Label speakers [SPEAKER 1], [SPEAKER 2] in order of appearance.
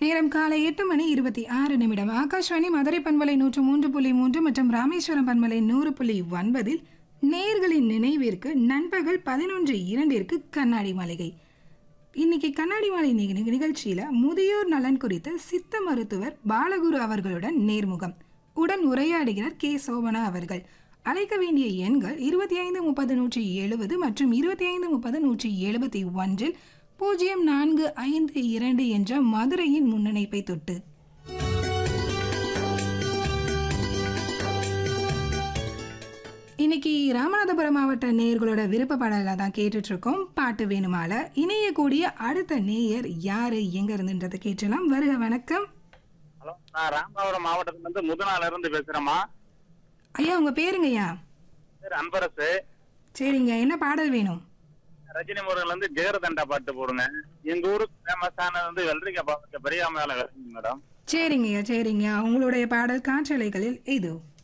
[SPEAKER 1] நேரம் காலை எட்டு மணி இருபத்தி ஆறு நிமிடம் ஆகாஷ்வாணி மதுரை பண்பலை நூற்று மூன்று புள்ளி மூன்று மற்றும் ராமேஸ்வரம் பண்பலை நூறு புள்ளி ஒன்பதில் நேர்களின் நினைவிற்கு நண்பகல் பதினொன்று இரண்டிற்கு கண்ணாடி மாளிகை இன்னைக்கு கண்ணாடி மாலை நிக- நிகழ்ச்சியில முதியோர் நலன் குறித்த சித்த மருத்துவர் பாலகுரு அவர்களுடன் நேர்முகம் உடன் உரையாடுகிறார் கே சோபனா அவர்கள் அழைக்க வேண்டிய எண்கள் இருபத்தி ஐந்து முப்பது நூற்றி எழுபது மற்றும் இருபத்தி ஐந்து முப்பது நூற்றி எழுபத்தி ஒன்றில் பூஜ்ஜியம் நான்கு ஐந்து இரண்டு என்ற மதுரையின் முன்னணைப்பை தொட்டு இன்னைக்கு ராமநாதபுரம் மாவட்ட நேயர்களோட விருப்ப பாடலை தான் கேட்டுட்டு இருக்கோம் பாட்டு வேணுமால இணையக்கூடிய அடுத்த நேயர் யாரு எங்க இருந்துன்றதை கேட்டலாம் வருக வணக்கம்
[SPEAKER 2] ஹலோ நான் ராமநாதபுரம் மாவட்டத்துல இருந்து முதுநாள்ல இருந்து பேசுறேம்மா
[SPEAKER 1] ஐயா உங்க பேருங்கய்யா
[SPEAKER 2] பேர் அன்பரசு
[SPEAKER 1] சரிங்க என்ன பாடல் வேணும்
[SPEAKER 2] ரஜினி முருகன்ல இருந்து ஜெகரதண்டா பாட்டு போடுங்க எங்க ஊருக்கு ஃபேமஸானது வந்து வெள்ளரிக்கா பாவத்தை பெரியாமையால மேடம்
[SPEAKER 1] சரிங்கய்யா சரிங்க உங்களுடைய பாடல் காற்றலைகளில் இது